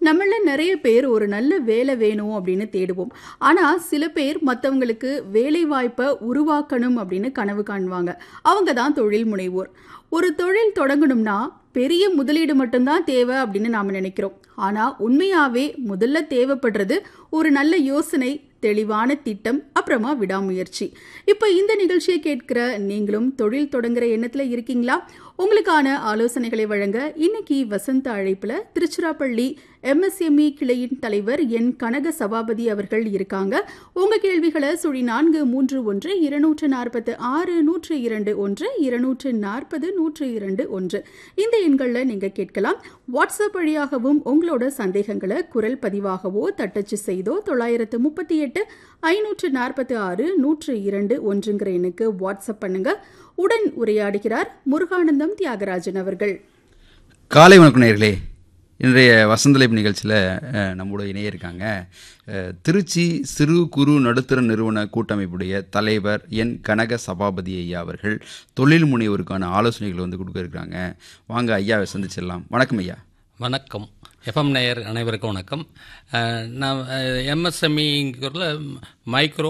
நம்மள நிறைய பேர் ஒரு நல்ல வேலை வேணும் அப்படின்னு தேடுவோம் ஆனா சில பேர் மற்றவங்களுக்கு வேலை வாய்ப்பை உருவாக்கணும் அப்படின்னு கனவு காணுவாங்க அவங்க தான் தொழில் முனைவோர் ஒரு தொழில் தொடங்கணும்னா பெரிய முதலீடு மட்டும்தான் தேவை அப்படின்னு நாம நினைக்கிறோம் ஆனா உண்மையாவே முதல்ல தேவைப்படுறது ஒரு நல்ல யோசனை தெளிவான திட்டம் அப்புறமா விடாமுயற்சி இப்போ இந்த நிகழ்ச்சியை கேட்கிற நீங்களும் தொழில் தொடங்குற எண்ணத்துல இருக்கீங்களா உங்களுக்கான ஆலோசனைகளை வழங்க இன்னைக்கு வசந்த அழைப்புல திருச்சிராப்பள்ளி எம்எஸ்எம்இ கிளையின் தலைவர் என் கனக சபாபதி அவர்கள் இருக்காங்க உங்க கேள்விகளை சுழி நான்கு மூன்று ஒன்று இருநூற்று நாற்பத்து ஆறு நூற்று இரண்டு ஒன்று இருநூற்று நாற்பது நூற்று இரண்டு ஒன்று இந்த எண்களில் நீங்க கேட்கலாம் வாட்ஸ்அப் வழியாகவும் உங்களோட சந்தேகங்களை குரல் பதிவாகவோ தட்டச்சு செய்தோ தொள்ளாயிரத்து முப்பத்தி எட்டு ஐநூற்று நாற்பத்தி ஆறு நூற்று இரண்டு ஒன்றுங்கிற எண்ணுக்கு வாட்ஸ்அப் பண்ணுங்க உடன் உரையாடுகிறார் முருகானந்தம் தியாகராஜன் அவர்கள் காலை வணக்கம் நேர்களே இன்றைய வசந்தலைப்பு நிகழ்ச்சியில் நம்மோட இணைய இருக்காங்க அஹ், திருச்சி சிறு குறு நடுத்தர நிறுவன கூட்டமைப்புடைய தலைவர் என் கனக சபாபதி ஐயா அவர்கள் தொழில் முனைவோருக்கான ஆலோசனைகள் வந்து கொடுக்க இருக்கிறாங்க வாங்க ஐயாவை சந்திச்சிடலாம் வணக்கம் ஐயா வணக்கம் எஃப்எம் நேயர் அனைவருக்கும் வணக்கம் அஹ், நான் எம்எஸ்எம்இங்கிறதுல மைக்ரோ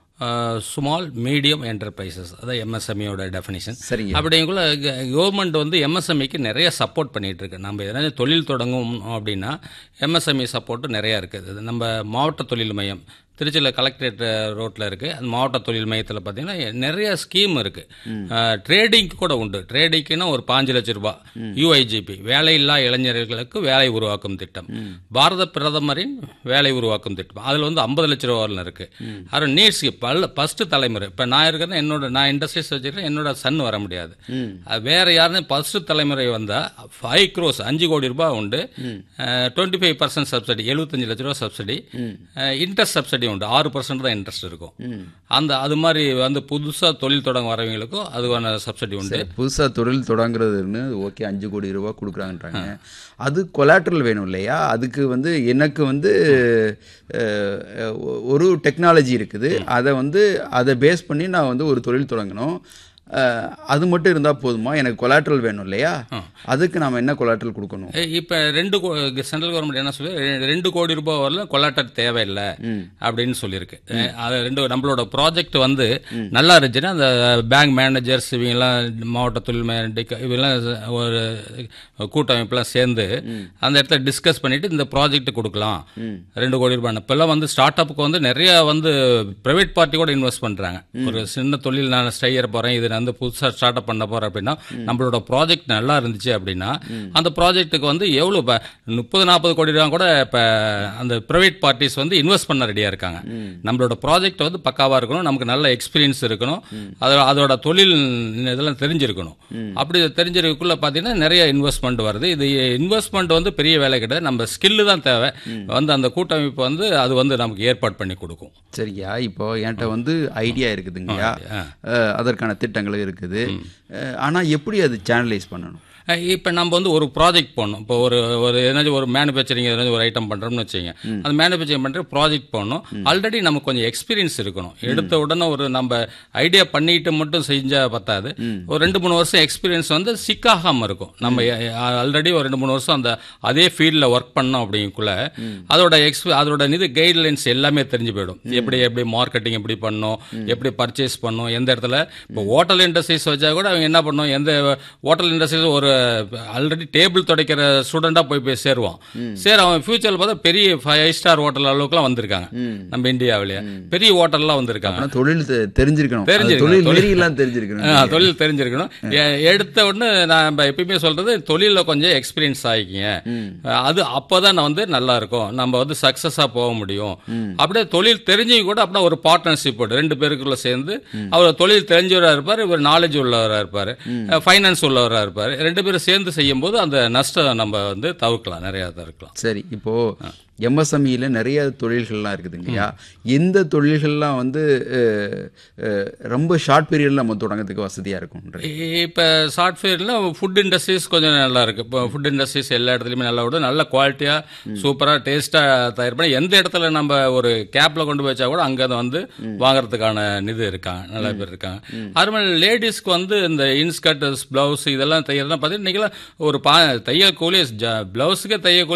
ஸ்மால் மீடியம் என்டர்பிரைசஸ் அதான் எம்எஸ்எம்இயோட டெஃபினிஷன் சரிங்க அப்படிங்குள்ள கவர்மெண்ட் வந்து எம்எஸ்எம்இக்கு நிறைய சப்போர்ட் பண்ணிட்டு இருக்கு நம்ம எதனா தொழில் தொடங்கும் அப்படின்னா எம்எஸ்எம்இ சப்போர்ட் நிறைய இருக்குது நம்ம மாவட்ட தொழில் மையம் திருச்சியில் கலெக்டரேட் ரோட்டில் இருக்குது அந்த மாவட்ட தொழில் மையத்தில் பார்த்தீங்கன்னா நிறைய ஸ்கீம் இருக்குது ட்ரேடிங்க்கு கூட உண்டு ட்ரேடிங்க்குன்னா ஒரு பாஞ்சு லட்ச ரூபாய் யூஐஜிபி வேலையில்லா இளைஞர்களுக்கு வேலை உருவாக்கும் திட்டம் பாரத பிரதமரின் வேலை உருவாக்கும் திட்டம் அதில் வந்து ஐம்பது லட்ச ரூபா வரல இருக்குது அப்புறம் நீட்ஸ் பல்ல ஃபஸ்ட்டு தலைமுறை இப்போ நான் இருக்கிறேன் என்னோட நான் இண்டஸ்ட்ரீஸ் வச்சுருக்கேன் என்னோட சன் வர முடியாது அது வேற யாருன்னு ஃபஸ்ட்டு தலைமுறை வந்தால் ஃபைவ் க்ரோஸ் அஞ்சு கோடி ரூபாய் உண்டு டுவெண்ட்டி ஃபைவ் பர்சன்ட் சப்சிடி எழுபத்தஞ்சு லட்ச ரூபா சப்சிடி இன்ட்ரெஸ்ட் சப்சிடி உண்டு ஆறு பர்சன்ட் தான் இன்ட்ரெஸ்ட் இருக்கும் அந்த அது மாதிரி வந்து புதுசாக தொழில் தொடங்க வரவங்களுக்கும் அதுக்கான சப்சிடி உண்டு சரி புதுசாக தொழில் தொடங்குறதுன்னு ஓகே அஞ்சு கோடி ரூபா கொடுக்குறாங்கன்றாங்க அது கொலாட்ரல் வேணும் இல்லையா அதுக்கு வந்து எனக்கு வந்து அஹ், அஹ், ஒரு டெக்னாலஜி இருக்குது அதை வந்து அதை பேஸ் பண்ணி நான் வந்து ஒரு தொழில் தொடங்கணும் அஹ், அது மட்டும் இருந்தால் போதுமா எனக்கு கொலாட்ரல் வேணும் இல்லையா அதுக்கு நாம் என்ன கொலாட்ரல் கொடுக்கணும் இப்போ ரெண்டு சென்ட்ரல் கவர்மெண்ட் என்ன சொல்லி ரெ- ரெண்டு கோடி ரூபாய் வரல கொலாட்டர் தேவையில்லை அப்படின்னு சொல்லியிருக்கு அஹ் அது ரெண்டு நம்மளோட ப்ராஜெக்ட் வந்து நல்லா இருந்துச்சுன்னா அந்த பேங்க் மேனேஜர்ஸ் இவங்கெல்லாம் மாவட்ட தொழில் மேனேஜர் இவங்கெல்லாம் ஒரு கூட்டமைப்புலாம் சேர்ந்து அந்த இடத்துல டிஸ்கஸ் பண்ணிட்டு இந்த ப்ராஜெக்ட் கொடுக்கலாம் ரெண்டு கோடி ரூபாய் இப்போல்லாம் வந்து ஸ்டார்ட் அப்புக்கு வந்து நிறைய வந்து பிரைவேட் பார்ட்டி கூட இன்வெஸ்ட் பண்றாங்க ஒரு சின்ன தொழில் நான் ஸ்டையர் போறேன் இது நான் வந்து புதுசாக ஸ்டார்ட் அப் பண்ண போறேன் அப்படின்னா நம்மளோட ப்ராஜெக்ட் நல்லா இருந்துச்சு அப்படின்னா அந்த ப்ராஜெக்ட்டுக்கு வந்து எவ்வளோ இப்போ முப்பது நாற்பது கோடி ரூபா கூட இப்போ அந்த பிரைவேட் பார்ட்டிஸ் வந்து இன்வெஸ்ட் பண்ண ரெடியாக இருக்காங்க நம்மளோட ப்ராஜெக்ட் வந்து பக்காவாக இருக்கணும் நமக்கு நல்ல எக்ஸ்பீரியன்ஸ் இருக்கணும் அது அதோட தொழில் இதெல்லாம் தெரிஞ்சிருக்கணும் அப்படி தெரிஞ்சிருக்குள்ள பார்த்தீங்கன்னா நிறைய இன்வெஸ்ட்மெண்ட் வருது இது இன்வெஸ்ட்மெண்ட் வந்து பெரிய வேலை கிடையாது நம்ம ஸ்கில்லு தான் தேவை வந்து அந்த கூட்டமைப்பு வந்து அது வந்து நமக்கு ஏற்பாடு பண்ணி கொடுக்கும் சரியா இப்போ என்கிட்ட வந்து ஐடியா இருக்குதுங்கய்யா அஹ், அதற்கான திட்டங்களும் இருக்குது அஹ், ஆனா எப்படி அது சேனலைஸ் பண்ணணும் இப்போ நம்ம வந்து ஒரு ப்ராஜெக்ட் பண்ணணும் இப்போ ஒரு ஒரு ஏதாச்சும் ஒரு மேனுஃபேக்சரிங் ஏதாச்சும் ஒரு ஐட்டம் பண்ணுறோம்னு வச்சுங்க அந்த மேனுஃபேக்சரிங் பண்ணுற ப்ராஜெக்ட் பண்ணணும் ஆல்ரெடி நமக்கு கொஞ்சம் எக்ஸ்பீரியன்ஸ் இருக்கணும் எடுத்த உடனே ஒரு நம்ம ஐடியா பண்ணிட்டு மட்டும் செஞ்சால் பத்தாது ஒரு ரெண்டு மூணு வருஷம் எக்ஸ்பீரியன்ஸ் வந்து சிக்காகாமல் இருக்கும் நம்ம ஆல்ரெடி ஒரு ரெண்டு மூணு வருஷம் அந்த அதே ஃபீல்டில் ஒர்க் பண்ணோம் அப்படிங்குள்ள அதோட எக்ஸ்பி அதோட இது கைட்லைன்ஸ் எல்லாமே தெரிஞ்சு போயிடும் எப்படி எப்படி மார்க்கெட்டிங் எப்படி பண்ணணும் எப்படி பர்ச்சேஸ் பண்ணணும் எந்த இடத்துல இப்போ ஹோட்டல் இண்டஸ்ட்ரீஸ் வச்சா கூட அவங்க என்ன பண்ணணும் எந்த ஹோட்டல் இண்டஸ்ட்ரீஸ் ஒரு ஆல்ரெடி டேபிள் துடைக்கிற ஸ்டூடெண்டா போய் போய் சேருவான் சரி அவன் ஃபியூச்சர்ல பார்த்தா பெரிய ஃபைவ் ஸ்டார் ஹோட்டல் அளவுக்குலாம் வந்திருக்காங்க நம்ம இந்தியாவிலேயே பெரிய ஹோட்டல்லாம் வந்திருக்காங்க ஆனா தொழில் தெ- தெரிஞ்சிருக்கணும் அது தெரிஞ்சிருக்கணும். தொழில் தொழில் நெறியெல்லாம் தெரிஞ்சிருக்கணும் ஆ, தொழில் தெரிஞ்சிருக்கணும் எ- எடுத்த உடனே நான் எப்பயுமே சொல்றது தொழில கொஞ்சம் எக்ஸ்பீரியன்ஸ் ஆகிக்கிங்க அது அப்பதான் நான் வந்து நல்லா இருக்கும் நம்ம வந்து சக்சஸா போக முடியும் அப்படியே தொழில் தெரிஞ்சவங்க கூட அப்படியே ஒரு பார்ட்னர்ஷிப் போட்டு ரெண்டு பேருக்குள்ள சேர்ந்து அவர் தொழில் தெரிஞ்சவரா இருப்பார் இவர் நாலேஜ் உள்ளவரா இருப்பாரு ஃபைனான்ஸ் உள்ளவரா இருப்பாரு ரெண்டு பேரும் சேர்ந்து செய்யும் போது அந்த நஷ்டம் நம்ம வந்து தவிர்க்கலாம் நிறைய தவிர்க்கலாம் சரி இப்போ எம்எஸ்எம்இல நிறைய தொழில்கள்லாம் இருக்குதுங்கய்யா எந்த தொழில்கள்லாம் வந்து அஹ், அஹ், ரொம்ப ஷார்ட் பீரியட்ல நம்ம தொடங்கறதுக்கு வசதியா இருக்கும் இப்போ சாஃப்ட்வேரில் ஃபுட் இண்டஸ்ட்ரீஸ் கொஞ்சம் நல்லா இருக்கு இப்போ ஃபுட் இண்டஸ்ட்ரீஸ் எல்லா இடத்துலையுமே நல்லா விட நல்ல குவாலிட்டியாக சூப்பராக டேஸ்ட்டாக தயார் பண்ணி எந்த இடத்துல நம்ம ஒரு கேப்பில் கொண்டு போய் வச்சா கூட அங்கே வந்து வாங்குறதுக்கான இது இருக்காங்க நல்ல பேர் இருக்காங்க அது மாதிரி லேடிஸ்க்கு வந்து இந்த இன்ஸ்கர்ட் ப்ளவுஸ் இதெல்லாம் தையல்லாம் பார்த்தீங்கன்னா இன்றைக்கெல்லாம் ஒரு பா தையல் கூலி ப்ளவுஸுக்கே தையல் கூலி